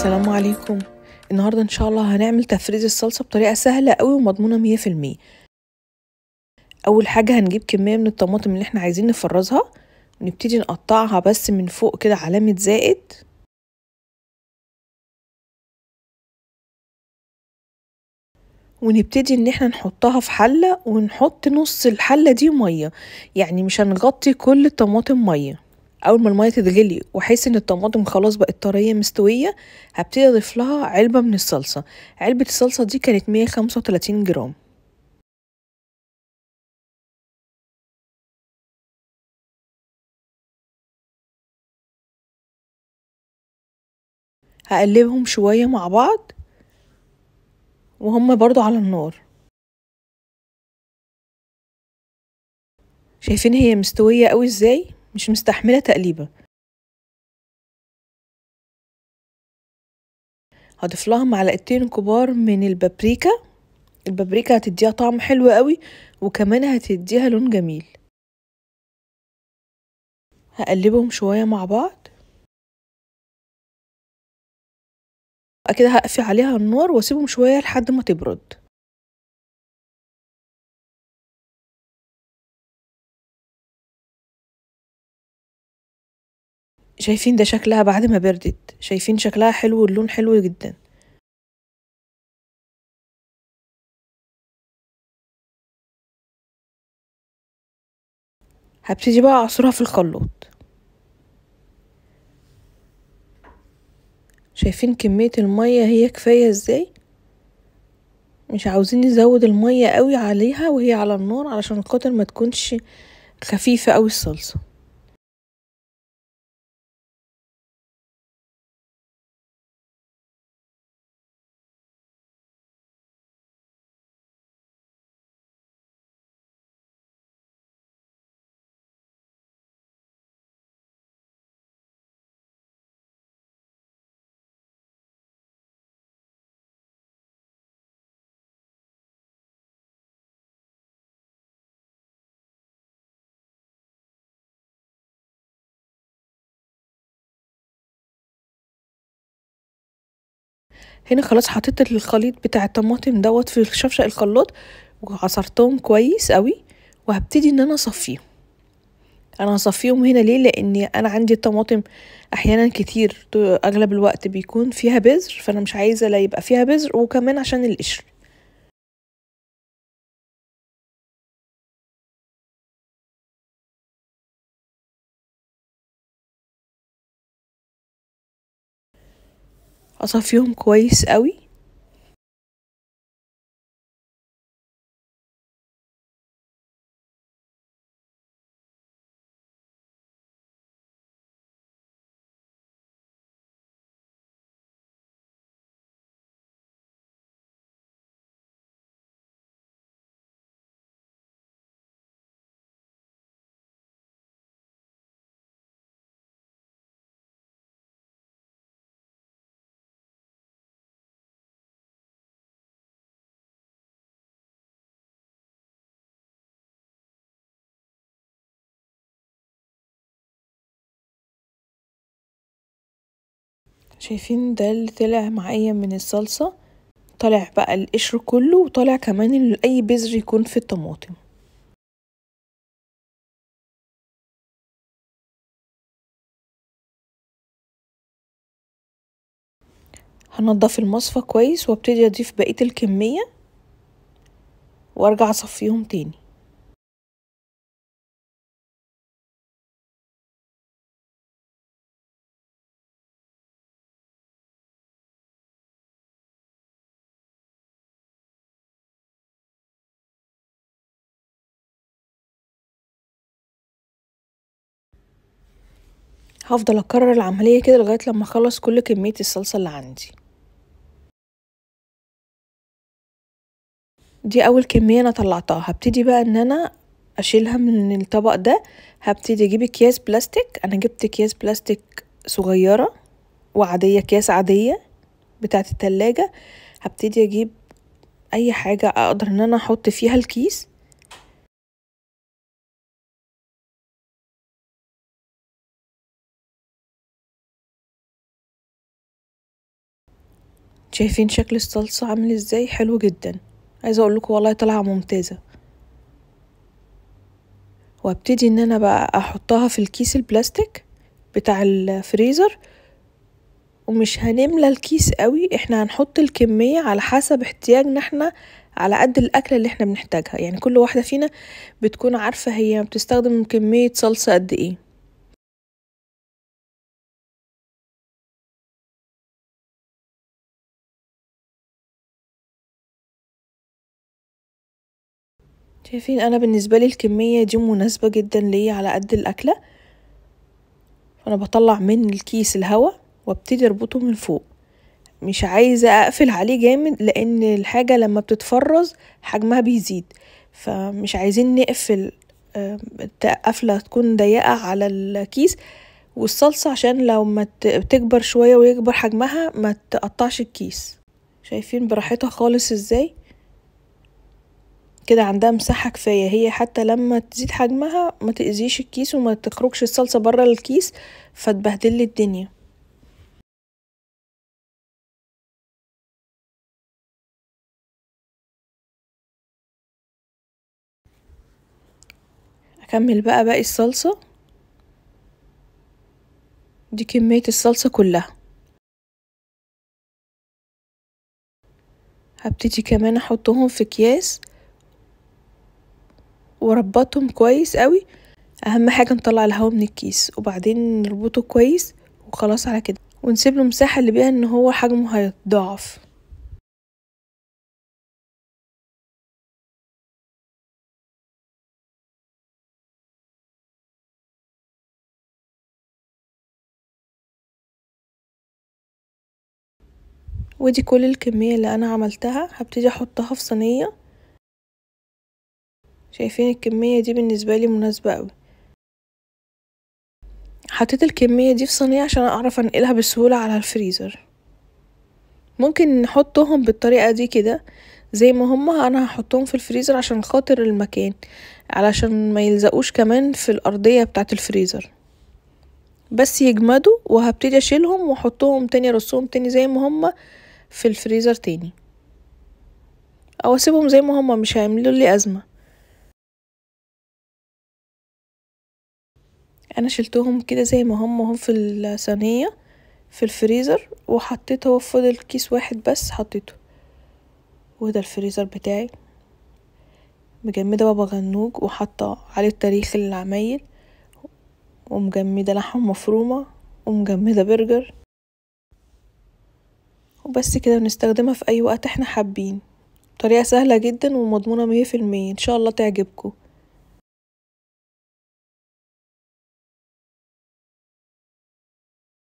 السلام عليكم النهاردة إن شاء الله هنعمل تفريز الصلصة بطريقة سهلة قوي ومضمونة مية في المية أول حاجة هنجيب كمية من الطماطم اللي احنا عايزين نفرزها ونبتدي نقطعها بس من فوق كده علامة زائد ونبتدي ان احنا نحطها في حلة ونحط نص الحلة دي مية يعني مش هنغطي كل الطماطم مية اول ما الميه تتغلي واحس ان الطماطم خلاص بقت طريه مستويه هبتدي اضيف لها علبه من الصلصه علبه الصلصه دي كانت 135 جرام هقلبهم شويه مع بعض وهم برضو على النار شايفين هي مستويه قوي ازاي مش مستحملة تقليبة هضيف لها معلقتين كبار من البابريكا البابريكا هتديها طعم حلو قوي وكمان هتديها لون جميل هقلبهم شوية مع بعض كده هقفل عليها النار واسيبهم شوية لحد ما تبرد شايفين ده شكلها بعد ما بردت شايفين شكلها حلو واللون حلو جدا هبتدي بقى اعصرها في الخلاط شايفين كمية المية هي كفاية ازاي مش عاوزين نزود المية قوي عليها وهي على النار علشان خاطر ما تكونش خفيفة قوي الصلصة هنا خلاص حطيت الخليط بتاع الطماطم دوت في شفشق الخلاط وعصرتهم كويس قوي وهبتدي ان انا اصفيهم انا هصفيهم هنا ليه لان انا عندي الطماطم احيانا كتير اغلب الوقت بيكون فيها بذر فانا مش عايزه لا يبقى فيها بذر وكمان عشان القشر اصفيهم كويس قوي شايفين ده اللي طلع معايا من الصلصة طلع بقى القشر كله وطلع كمان اي بذر يكون في الطماطم هنضف المصفى كويس وابتدي اضيف بقية الكمية وارجع اصفيهم تاني هفضل اكرر العملية كده لغاية لما اخلص كل كمية الصلصة اللي عندي دي اول كمية انا طلعتها هبتدي بقى ان انا اشيلها من الطبق ده هبتدي اجيب اكياس بلاستيك انا جبت اكياس بلاستيك صغيرة وعادية اكياس عادية بتاعة التلاجة هبتدي اجيب اي حاجة اقدر ان انا احط فيها الكيس شايفين شكل الصلصة عامل ازاي حلو جدا عايزة اقولكوا والله طالعة ممتازة وابتدي ان انا بقى احطها في الكيس البلاستيك بتاع الفريزر ومش هنملى الكيس قوي احنا هنحط الكمية على حسب احتياجنا احنا على قد الاكلة اللي احنا بنحتاجها يعني كل واحدة فينا بتكون عارفة هي بتستخدم كمية صلصة قد ايه شايفين انا بالنسبة لي الكمية دي مناسبة جدا ليا على قد الاكلة فانا بطلع من الكيس الهوا وابتدي اربطه من فوق مش عايزة اقفل عليه جامد لان الحاجة لما بتتفرز حجمها بيزيد فمش عايزين نقفل قفلة تكون ضيقة على الكيس والصلصة عشان لو ما تكبر شوية ويكبر حجمها ما تقطعش الكيس شايفين براحتها خالص ازاي كده عندها مساحة كفاية هي حتى لما تزيد حجمها ما تأذيش الكيس وما تخرجش الصلصة برا الكيس فتبهدل الدنيا اكمل بقى باقي الصلصة دي كمية الصلصة كلها هبتدي كمان احطهم في اكياس واربطهم كويس قوي اهم حاجة نطلع الهوا من الكيس وبعدين نربطه كويس وخلاص على كده ونسيب له مساحة اللي بيها ان هو حجمه هيتضاعف ودي كل الكمية اللي انا عملتها هبتدي احطها في صينية شايفين الكمية دي بالنسبة لي مناسبة اوي حطيت الكمية دي في صينية عشان اعرف انقلها بسهولة على الفريزر ممكن نحطهم بالطريقة دي كده زي ما هما انا هحطهم في الفريزر عشان خاطر المكان علشان ما يلزقوش كمان في الارضية بتاعة الفريزر بس يجمدوا وهبتدي اشيلهم واحطهم تاني ارصهم تاني زي ما هما في الفريزر تاني او اسيبهم زي ما هما مش هيعملوا لي ازمه انا شلتهم كده زي ما هم هم في الصينيه في الفريزر وحطيت هو فضل كيس واحد بس حطيته وده الفريزر بتاعي مجمدة بابا غنوج وحاطة عليه تاريخ العمايل ومجمدة لحمة مفرومة ومجمدة برجر وبس كده بنستخدمها في اي وقت احنا حابين طريقة سهلة جدا ومضمونة مية في المية ان شاء الله تعجبكم